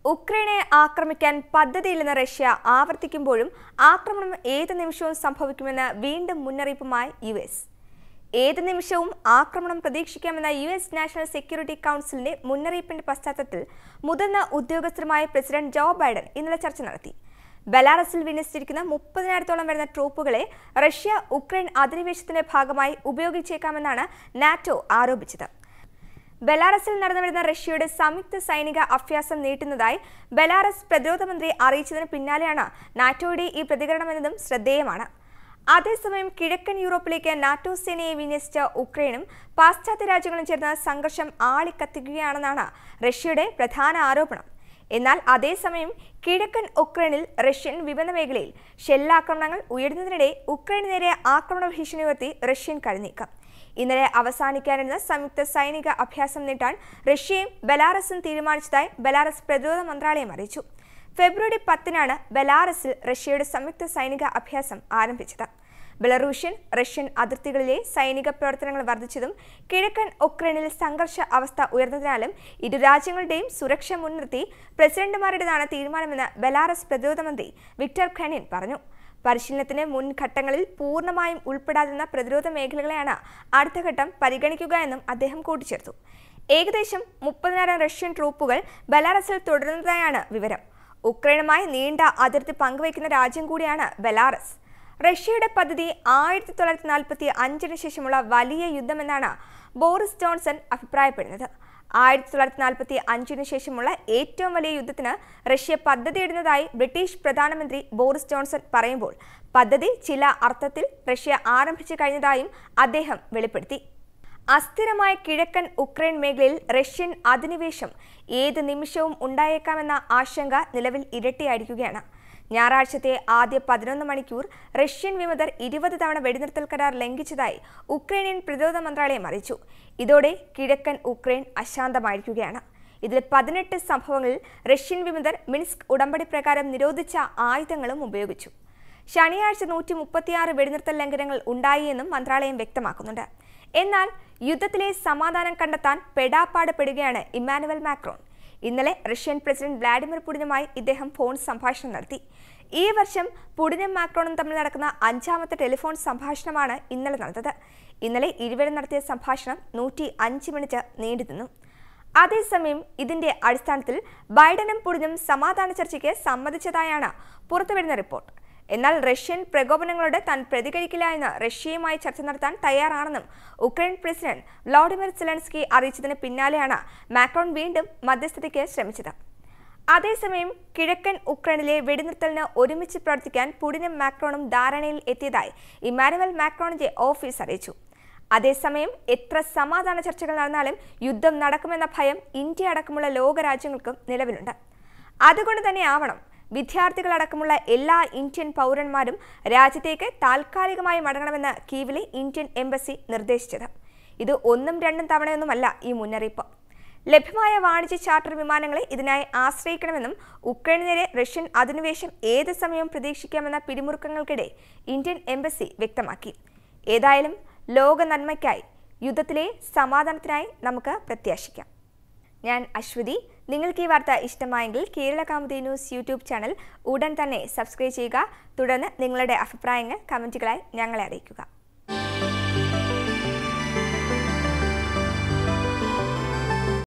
ഉക്രൈനെ ആക്രമിക്കാൻ പദ്ധതിയില്ലെന്ന് റഷ്യ ആവർത്തിക്കുമ്പോഴും ആക്രമണം ഏത് നിമിഷവും സംഭവിക്കുമെന്ന് വീണ്ടും മുന്നറിയിപ്പുമായി യു എസ് ഏത് നിമിഷവും ആക്രമണം പ്രതീക്ഷിക്കാമെന്ന യു എസ് നാഷണൽ സെക്യൂരിറ്റി കൗൺസിലിന്റെ മുന്നറിയിപ്പിന്റെ പശ്ചാത്തലത്തിൽ മുതിർന്ന ഉദ്യോഗസ്ഥരുമായി പ്രസിഡന്റ് ജോ ബൈഡൻ ഇന്നലെ ചർച്ച നടത്തി ബെലാറസിൽ വിന്യസിച്ചിരിക്കുന്ന മുപ്പതിനായിരത്തോളം വരുന്ന ട്രൂപ്പുകളെ റഷ്യ ഉക്രൈൻ അധിനിവേശത്തിന്റെ ഭാഗമായി ഉപയോഗിച്ചേക്കാമെന്നാണ് നാറ്റോ ആരോപിച്ചത് ബെലാറസിൽ നടന്നുവരുന്ന റഷ്യയുടെ സംയുക്ത സൈനിക അഭ്യാസം നീട്ടുന്നതായി ബെലാറസ് പ്രതിരോധ മന്ത്രി അറിയിച്ചതിന് പിന്നാലെയാണ് നാറ്റോയുടെ ഈ പ്രതികരണമെന്നതും ശ്രദ്ധേയമാണ് അതേസമയം കിഴക്കൻ യൂറോപ്പിലേക്ക് നാറ്റോ സേനയെ വിന്യസിച്ച ഉക്രൈനും പാശ്ചാത്യ രാജ്യങ്ങളും ചേർന്ന് സംഘർഷം ആളിക്കത്തിക്കുകയാണെന്നാണ് റഷ്യയുടെ പ്രധാന ആരോപണം എന്നാൽ അതേസമയം കിഴക്കൻ ഉക്രൈനിൽ റഷ്യൻ വിമത മേഖലയിൽ ഷെല്ലാക്രമണങ്ങൾ ഉയരുന്നതിനിടെ ഉക്രൈന് നേരെ ആക്രമണ ഭീഷണി ഉയർത്തി റഷ്യൻ കരുനീക്കം ഇന്നലെ അവസാനിക്കാനിരുന്ന സംയുക്ത സൈനിക അഭ്യാസം നീട്ടാൻ റഷ്യയും ബെലാറസും തീരുമാനിച്ചതായി ബെലാറസ് പ്രതിരോധ മന്ത്രാലയം അറിയിച്ചു ഫെബ്രുവരി പത്തിനാണ് ബെലാറസിൽ റഷ്യയുടെ സംയുക്ത സൈനിക അഭ്യാസം ആരംഭിച്ചത് ബെലറൂഷ്യൻ റഷ്യൻ അതിർത്തികളിലെ സൈനിക പ്രവർത്തനങ്ങൾ വർദ്ധിച്ചതും കിഴക്കൻ ഉക്രൈനിൽ സംഘർഷ അവസ്ഥ ഉയർന്നതിനാലും ഇരു രാജ്യങ്ങളുടെയും സുരക്ഷ മുൻനിർത്തി പ്രസിഡന്റുമാരുടേതാണ് തീരുമാനമെന്ന് ബെലാറസ് പ്രതിരോധ മന്ത്രി വിക്ടർ ഖനിൻ പറഞ്ഞു പരിശീലനത്തിന് മുൻഘട്ടങ്ങളിൽ പൂർണ്ണമായും ഉൾപ്പെടാതിരുന്ന പ്രതിരോധ മേഖലകളെയാണ് അടുത്ത ഘട്ടം പരിഗണിക്കുക എന്നും അദ്ദേഹം കൂട്ടിച്ചേർത്തു ഏകദേശം മുപ്പതിനായിരം റഷ്യൻ ട്രൂപ്പുകൾ ബെലാറസിൽ തുടരുന്നതായാണ് വിവരം ഉക്രൈനുമായി നീണ്ട അതിർത്തി പങ്കുവയ്ക്കുന്ന രാജ്യം കൂടിയാണ് ബെലാറസ് റഷ്യയുടെ പദ്ധതി ആയിരത്തി തൊള്ളായിരത്തി നാൽപ്പത്തി അഞ്ചിന് ശേഷമുള്ള വലിയ യുദ്ധമെന്നാണ് ബോറിസ് ജോൺസൺ അഭിപ്രായപ്പെടുന്നത് ആയിരത്തി തൊള്ളായിരത്തി നാൽപ്പത്തി അഞ്ചിന് ശേഷമുള്ള ഏറ്റവും വലിയ യുദ്ധത്തിന് റഷ്യ പദ്ധതിയിടുന്നതായി ബ്രിട്ടീഷ് പ്രധാനമന്ത്രി ബോറിസ് ജോൺസൺ പറയുമ്പോൾ പദ്ധതി ചില അർത്ഥത്തിൽ റഷ്യ ആരംഭിച്ചു കഴിഞ്ഞതായും അദ്ദേഹം വെളിപ്പെടുത്തി അസ്ഥിരമായ കിഴക്കൻ ഉക്രൈൻ മേഖലയിൽ റഷ്യൻ അധിനിവേശം ഏത് നിമിഷവും ഉണ്ടായേക്കാമെന്ന ആശങ്ക നിലവിൽ ഇരട്ടിയായിരിക്കുകയാണ് ഞായറാഴ്ചത്തെ ആദ്യ പതിനൊന്ന് മണിക്കൂർ റഷ്യൻ വിമതർ ഇരുപത് തവണ വെടിനിർത്തൽ കരാർ ലംഘിച്ചതായി ഉക്രൈനിയൻ പ്രതിരോധ മന്ത്രാലയം അറിയിച്ചു ഇതോടെ കിഴക്കൻ ഉക്രൈൻ അശാന്തമായിരിക്കുകയാണ് ഇതിൽ പതിനെട്ട് സംഭവങ്ങളിൽ റഷ്യൻ വിമതർ മിൻസ്ക് ഉടമ്പടി പ്രകാരം നിരോധിച്ച ആയുധങ്ങളും ഉപയോഗിച്ചു ശനിയാഴ്ച നൂറ്റി മുപ്പത്തിയാറ് വെടിനിർത്തൽ ലംഘനങ്ങൾ ഉണ്ടായി എന്നും മന്ത്രാലയം വ്യക്തമാക്കുന്നുണ്ട് എന്നാൽ യുദ്ധത്തിലെ സമാധാനം കണ്ടെത്താൻ പെടാപ്പാട് പെടുകയാണ് ഇമ്മാനുവൽ മാക്രോൺ ഇന്നലെ റഷ്യൻ പ്രസിഡന്റ് വ്ളാഡിമിർ പുടിനുമായി ഇദ്ദേഹം ഫോൺ സംഭാഷണം നടത്തി ഈ വർഷം പുടിനും മാക്രോണും തമ്മിൽ നടക്കുന്ന അഞ്ചാമത്തെ ടെലിഫോൺ സംഭാഷണമാണ് ഇന്നലെ നടന്നത് ഇന്നലെ ഇരുവരും നടത്തിയ സംഭാഷണം നൂറ്റി അഞ്ച് മിനിറ്റ് നീണ്ടുനിന്നു അതേസമയം ഇതിന്റെ അടിസ്ഥാനത്തിൽ ബൈഡനും പുടിനും സമാധാന ചർച്ചയ്ക്ക് സമ്മതിച്ചതായാണ് പുറത്തുവരുന്ന റിപ്പോർട്ട് എന്നാൽ റഷ്യൻ പ്രകോപനങ്ങളോട് താൻ പ്രതികരിക്കില്ല എന്ന് റഷ്യയുമായി ചർച്ച നടത്താൻ തയ്യാറാണെന്നും ഉക്രൈൻ പ്രസിഡന്റ് വ്ളാഡിമിർ സെലൻസ്കി അറിയിച്ചതിന് പിന്നാലെയാണ് മാക്രോൺ വീണ്ടും മധ്യസ്ഥതയ്ക്ക് ശ്രമിച്ചത് അതേസമയം കിഴക്കൻ ഉക്രൈനിലെ വെടിനിർത്തലിന് ഒരുമിച്ച് പ്രവർത്തിക്കാൻ പുടിനും മാക്രോണും ധാരണയിൽ എത്തിയതായി ഇമാനുവൽ മാക്രോണിന്റെ ഓഫീസ് അറിയിച്ചു അതേസമയം എത്ര സമാധാന ചർച്ചകൾ നടന്നാലും യുദ്ധം നടക്കുമെന്ന ഭയം ഇന്ത്യ അടക്കമുള്ള ലോകരാജ്യങ്ങൾക്കും നിലവിലുണ്ട് അതുകൊണ്ട് തന്നെ ആവണം വിദ്യാർത്ഥികളടക്കമുള്ള എല്ലാ ഇന്ത്യൻ പൗരന്മാരും രാജ്യത്തേക്ക് താൽക്കാലികമായി മടങ്ങണമെന്ന് കീവിലെ ഇന്ത്യൻ എംബസി നിർദ്ദേശിച്ചത് ഇത് ഒന്നും രണ്ടും തവണയൊന്നുമല്ല ഈ മുന്നറിയിപ്പ് ലഭ്യമായ വാണിജ്യ ചാർട്ടർ വിമാനങ്ങളെ ഇതിനായി ആശ്രയിക്കണമെന്നും ഉക്രൈന് നേരെ റഷ്യൻ അധിനിവേശം ഏത് സമയവും പ്രതീക്ഷിക്കാമെന്ന പിരിമുറുക്കങ്ങൾക്കിടെ ഇന്ത്യൻ എംബസി വ്യക്തമാക്കി ഏതായാലും ലോക നന്മയ്ക്കായി യുദ്ധത്തിലെ സമാധാനത്തിനായി നമുക്ക് പ്രത്യാശിക്കാം ഞാൻ അശ്വതി നിങ്ങൾക്ക് ഈ വാർത്ത ഇഷ്ടമായെങ്കിൽ Kerala Kaumudi news YouTube channel ഉടൻ തന്നെ സബ്സ്ക്രൈബ് ചെയ്യുക തുടർന്ന് നിങ്ങളുടെ അഭിപ്രായങ്ങൾ കമൻറ്റുകളായി ഞങ്ങളെ അറിയിക്കുക